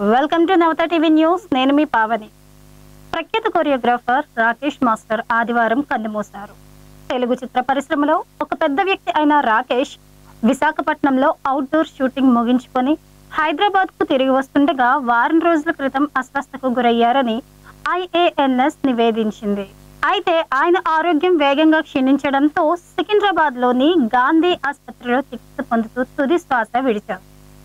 welcome to Navatha TV news నేను మీ పావని ప్రఖ్యాత కొరియోగ్రాఫర్ రాకేష్ మాస్టర్ ఆదివారం కన్నుమూశారు తెలుగు చిత్ర పరిశ్రమలో ఒక పెద్ద వ్యక్తి అయిన రాకేష్ విశాఖపట్నంలో అవుట్డోర్ షూటింగ్ ముగించుకొని హైదరాబాద్ కు తిరిగి వస్తుండగా వారం రోజుల క్రితం అస్వస్థకు గురయ్యారని ఐఏఎన్ఎస్ నివేదించింది అయితే ఆయన ఆరోగ్యం వేగంగా క్షీణించడంతో సికింద్రాబాద్ లోని గాంధీ ఆసుపత్రిలో చికిత్స పొందుతూ తుది శ్వాస విడిచారు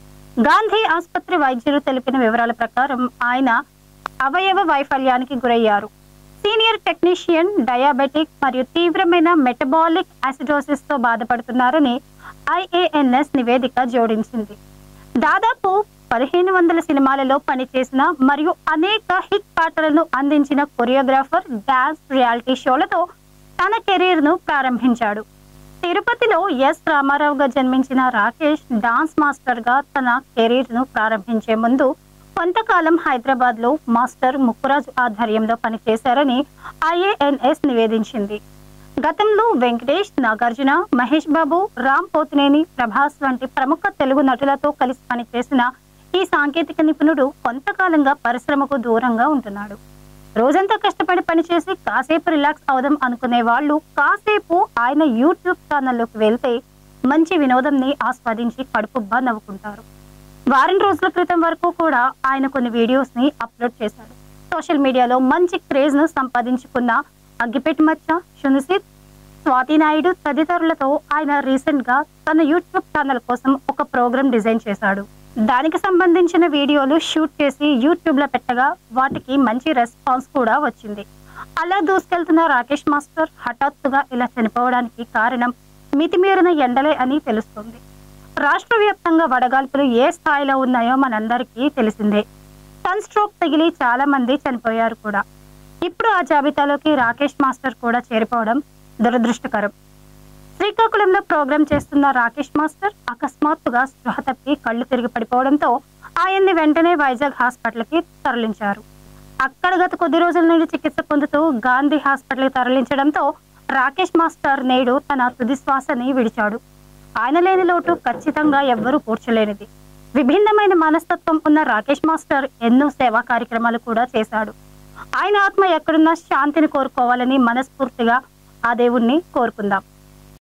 గాంధీ ఆసుపత్రి వైద్యులు తెలిపిన వివరాల ప్రకారం ఆయన అవయవ వైఫల్యానికి గురయ్యారు సీనియర్ టెక్నీషియన్ డయాబెటిక్ మరియు తీవ్రమైన మెటబాలిక్ అసిడోసిస్ తో బాధపడుతున్నారని ఐఏఎన్ఎస్ నివేదిక జోడించింది దాదాపు పదిహేను వందల సినిమాలలో పనిచేసిన మరియు అనేక హిట్ పాటలను అందించిన కొరియోగ్రాఫర్ డాన్స్ రియాలిటీ షోలతో తన కెరీర్ ను ప్రారంభించాడు తిరుపతిలో ఎస్ రామారావుగా జన్మించిన రాకేష్ డాన్స్ మాస్టర్ గా తన కెరీర్ ను ప్రారంభించే ముందు కొంతకాలం హైదరాబాద్ లో మాస్టర్ ముక్కురాజు ఆధ్వర్యంలో పనిచేశారని ఐఏఎన్ఎస్ నివేదించింది గతంలో వెంకటేష్ నాగార్జున మహేష్ బాబు రామ్ పోతినేని ప్రభాస్ వంటి ప్రముఖ తెలుగు నటులతో కలిసి పనిచేసిన ఈ సాంకేతిక నిపుణుడు కొంతకాలంగా పరిశ్రమకు దూరంగా ఉంటున్నాడు రోజంతా కష్టపడి పనిచేసి కాసేపు రిలాక్స్ అవుదాం అనుకునే వాళ్ళు కాసేపు ఆయన యూట్యూబ్ ఛానల్లోకి వెళ్తే మంచి వినోదంని ఆస్వాదించి కడుపుబ్బా నవ్వుకుంటారు వారం రోజుల క్రితం వరకు కూడా ఆయన కొన్ని వీడియోస్ ని అప్లోడ్ చేశాడు సోషల్ మీడియాలో మంచి క్రేజ్ ను సంపాదించుకున్న అగ్గిపెట్టి మచ్చ షునిసిత్ స్వాతి నాయుడు తదితరులతో ఆయన రీసెంట్ గా తన యూట్యూబ్ ఛానల్ కోసం ఒక ప్రోగ్రామ్ డిజైన్ చేశాడు దానికి సంబంధించిన వీడియోలు షూట్ చేసి యూట్యూబ్ లో పెట్టగా వాటికి మంచి రెస్పాన్స్ కూడా వచ్చింది అలా దూసుకెళ్తున్న రాకేష్ మాస్టర్ హఠాత్తుగా ఇలా చనిపోవడానికి కారణం మితిమీరిన ఎండలే అని తెలుస్తుంది రాష్ట్ర వ్యాప్తంగా వడగాల్పులు ఏ స్థాయిలో ఉన్నాయో మనందరికీ తెలిసిందే సన్ స్ట్రోక్ తగిలి చాలా మంది చనిపోయారు కూడా ఇప్పుడు ఆ జాబితాలోకి రాకేష్ మాస్టర్ కూడా చేరిపోవడం దురదృష్టకరం శ్రీకాకుళంలో ప్రోగ్రాం చేస్తున్న రాకేష్ మాస్టర్ అకస్మాత్తుగా స్పృహ తప్పి కళ్ళు తిరిగి పడిపోవడంతో ఆయన్ని వెంటనే వైజాగ్ హాస్పిటల్కి తరలించారు అక్కడ గత కొద్ది రోజుల నుండి చికిత్స పొందుతూ గాంధీ హాస్పిటల్కి తరలించడంతో రాకేష్ మాస్టర్ నేడు తన తుది శ్వాసని విడిచాడు ఆయన లేని లోటు ఖచ్చితంగా ఎవ్వరూ పూడ్చలేనిది విభిన్నమైన మనస్తత్వం ఉన్న రాకేష్ మాస్టర్ ఎన్నో సేవా కార్యక్రమాలు కూడా చేశాడు ఆయన ఆత్మ ఎక్కడున్నా శాంతిని కోరుకోవాలని మనస్ఫూర్తిగా ఆ దేవుణ్ణి కోరుకుందాం